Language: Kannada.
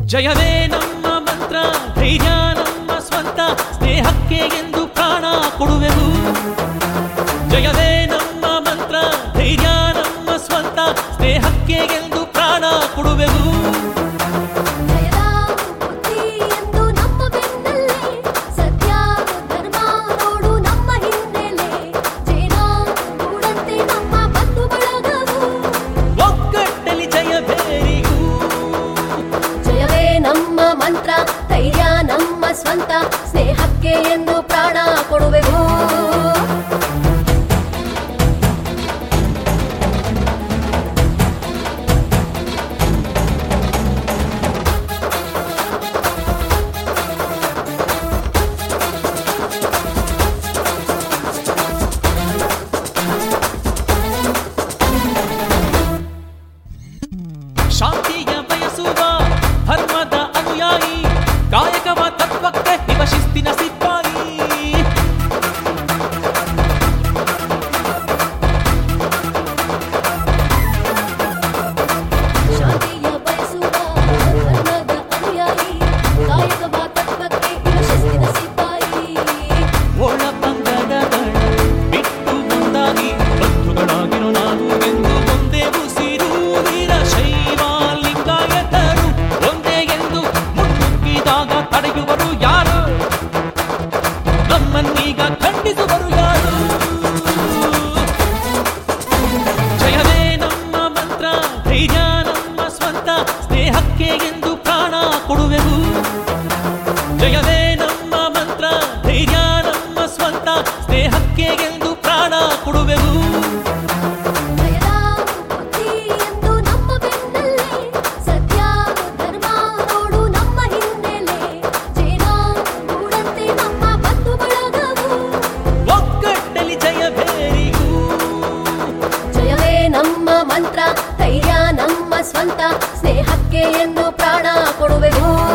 ಜಯವೇ ನಮ್ಮ ಮಂತ್ರ ಧೈರ್ಯ ನಮ್ಮ ಸ್ವಂತ ಸ್ನೇಹಕ್ಕೆ ಎಂದು ಪ್ರಾಣ ಕೊಡುವೆವು ಜಯವೇ ನಮ್ಮ ಮಂತ್ರ ಧೈರ್ಯ ನಮ್ಮ ಸ್ವಂತ ಸ್ನೇಹಕ್ಕೆ ಎಂದು ಪ್ರಾಣ ಕೊಡುವೆವು ಜಯದ ಬುದ್ಧಿ ಎಂದು ನಮ್ಮ ಬೆನ್ನಲ್ಲೇ ಸತ್ಯ ಧರ್ಮ ನೋಡು ನಮ್ಮ ಹಿನ್ನೆಲೆ ಜೇನ ಕೂಡಂತೆ ನಮ್ಮ ಬಂಧು ಬಳಗವು ಒಗ್ಗಟ್ಟಲಿ ಜಯಬೇರಿಗೂ ಜಯವೇ ನಮ್ಮ ಮಂತ್ರ ಧೈರ್ಯ ನಮ್ಮ ಸ್ವಂತ ಸ್ನೇಹಕ್ಕೆ ಎಂದು ಪ್ರಾಣ ಕೊಡುವೆವು ಶಾಂತಿಯ ಬಯಸುವ ಧರ್ಮದ ಅನುಯಾಯಿ ಕಾಯಕವ ತತ್ವಕ್ಕೆ ಇವ ಶಿಸ್ತಿನ ಸಿಪಾಯಿ ಶಾಂತಿಯ ಬಯಸುವ ಧರ್ಮದ ಅನುಯಾಯಿ ಕಾಯಕವ ತತ್ವಕ್ಕೆ ಇವ ಶಿಸ್ತಿನ ಸಿಪಾಯಿ ಒಳ ಪಂಗಡಗಳ ಬಿಟ್ಟು ಮುಂದಾಗಿ ಬಂಧುಗಳಾಗಿರೋ ನಾನು ಎಂದು ಒಂದೇ ಉಸಿರು ವೀರ ಶೈವ ಲಿಂಗಾಯತರು ಒಂದೇ ಎಂದು ಮುನ್ನುಗ್ಗಿದಾಗ ತಡೆಯುವರು ಯಾರು ನಮ್ಮನ್ನೀಗ ಖಂಡಿಸುವರು ಯಾರು ಜಯವೇ ನಮ್ಮ ಮಂತ್ರ ಧೈರ್ಯ ನಮ್ಮ ಸ್ವಂತ ಸ್ನೇಹಕ್ಕೆ ಎಂದು ಪ್ರಾಣ ಕೊಡುವೆವು ಜಯವೇ ನಮ್ಮ ಮಂತ್ರ ಧೈರ್ಯ ನಮ್ಮ ಸ್ವಂತ ಸ್ನೇಹಕ್ಕೆ ಎಂದು ಪ್ರಾಣ ಕೊಡುವೆವು ಜಯದ ಬುದ್ಧಿ ಎಂದು ನಮ್ಮ ಬೆನ್ನಲ್ಲೇ ಸತ್ಯ ಧರ್ಮ ನೋಡು ನಮ್ಮ ಹಿನ್ನೆಲೆ ಜೇನ ಕೂಡಂತೆ ನಮ್ಮ ಬಂಧು ಬಳಗವು ಒಗ್ಗಟ್ಟಲಿ ಜಯಬೇರಿಗೂ ಜಯವೇ ನಮ್ಮ ಮಂತ್ರ ಧೈರ್ಯ ನಮ್ಮ ಸ್ವಂತ ಸ್ನೇಹಕ್ಕೆ ಎಂದು ಪ್ರಾಣ ಕೊಡುವೆವು